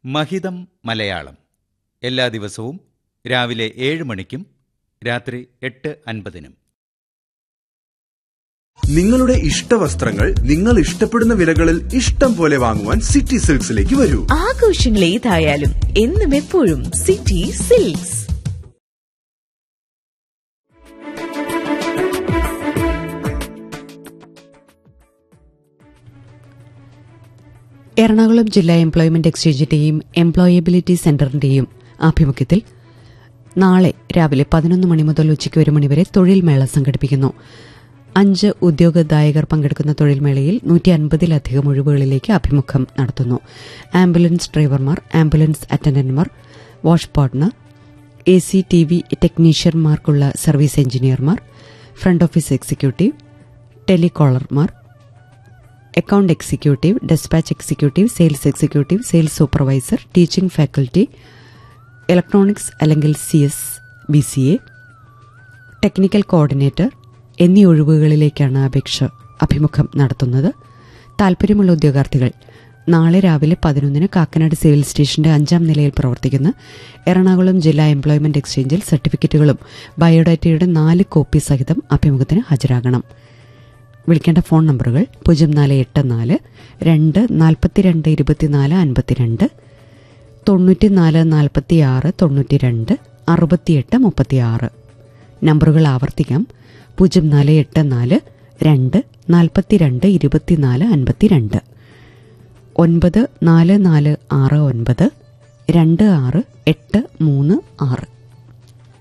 മഹിതം മലയാളം എല്ലാ ദിവസവും രാവിലെ ഏഴ് മണിക്കും രാത്രി എട്ട് അൻപതിനും നിങ്ങളുടെ ഇഷ്ടവസ്ത്രങ്ങൾ നിങ്ങൾ ഇഷ്ടപ്പെടുന്ന വിലകളിൽ ഇഷ്ടം പോലെ വാങ്ങുവാൻ സിറ്റി സിൽക്സിലേക്ക് വരൂ ആഘോഷങ്ങൾ ഏതായാലും എന്നും എപ്പോഴും സിറ്റി സിൽക്സ് എറണാകുളം ജില്ലാ എംപ്ലോയ്മെന്റ് എക്സ്ചേഞ്ചിന്റെയും എംപ്ലോയബിലിറ്റി സെന്ററിന്റെയും ആഭിമുഖ്യത്തിൽ നാളെ രാവിലെ പതിനൊന്ന് മണി മുതൽ ഉച്ചയ്ക്ക് ഒരു മണിവരെ തൊഴിൽ മേള സംഘടിപ്പിക്കുന്നു അഞ്ച് ഉദ്യോഗദായകർ പങ്കെടുക്കുന്ന തൊഴിൽ മേളയിൽ നൂറ്റി അൻപതിലധികം ഒഴിവുകളിലേക്ക് അഭിമുഖം നടത്തുന്നു ആംബുലൻസ് ഡ്രൈവർമാർ ആംബുലൻസ് അറ്റൻഡന്റുമാർ wash partner A C T V ടെക്നീഷ്യന്മാർക്കുള്ള സർവീസ് എഞ്ചിനീയർമാർ ഫ്രണ്ട് ഓഫീസ് എക്സിക്യൂട്ടീവ് ടെലികോളർമാർ account executive despatch executive sales executive sales supervisor teaching faculty electronics അല്ലെങ്കിൽ C S B C A technical coordinator എന്നീ ഒഴിവുകളിലേക്കാണ് അപേക്ഷ അഭിമുഖം നടത്തുന്നത് താൽപ്പര്യമുള്ള ഉദ്യോഗാർത്ഥികൾ നാളെ രാവിലെ പതിനൊന്നിന് കാക്കനാട് സിവിൽ സ്റ്റേഷന്റെ അഞ്ചാം നിലയിൽ പ്രവർത്തിക്കുന്ന എറണാകുളം ജില്ലാ എംപ്ലോയ്മെന്റ് എക്സ്ചേഞ്ചിൽ സർട്ടിഫിക്കറ്റുകളും ബയോഡാറ്റയുടെ നാല് കോപ്പി സഹിതം അഭിമുഖത്തിന് ഹാജരാകണം വിളിക്കേണ്ട ഫോൺ നമ്പറുകൾ പൂജ്യം നാല് എട്ട് നാല് രണ്ട് നാൽപ്പത്തിരണ്ട് ഇരുപത്തിനാല് അൻപത്തിരണ്ട് തൊണ്ണൂറ്റിനാല് നാൽപ്പത്തി ആറ് തൊണ്ണൂറ്റി രണ്ട് അറുപത്തിയെട്ട് മുപ്പത്തിയാറ് നമ്പറുകൾ ആവർത്തിക്കാം പൂജ്യം നാല് എട്ട് നാല് രണ്ട് നാൽപ്പത്തിരണ്ട് ഇരുപത്തിനാല് അൻപത്തിരണ്ട് ഒൻപത് നാല് നാല് ആറ് ഒൻപത് രണ്ട് ആറ് എട്ട് മൂന്ന് ആറ്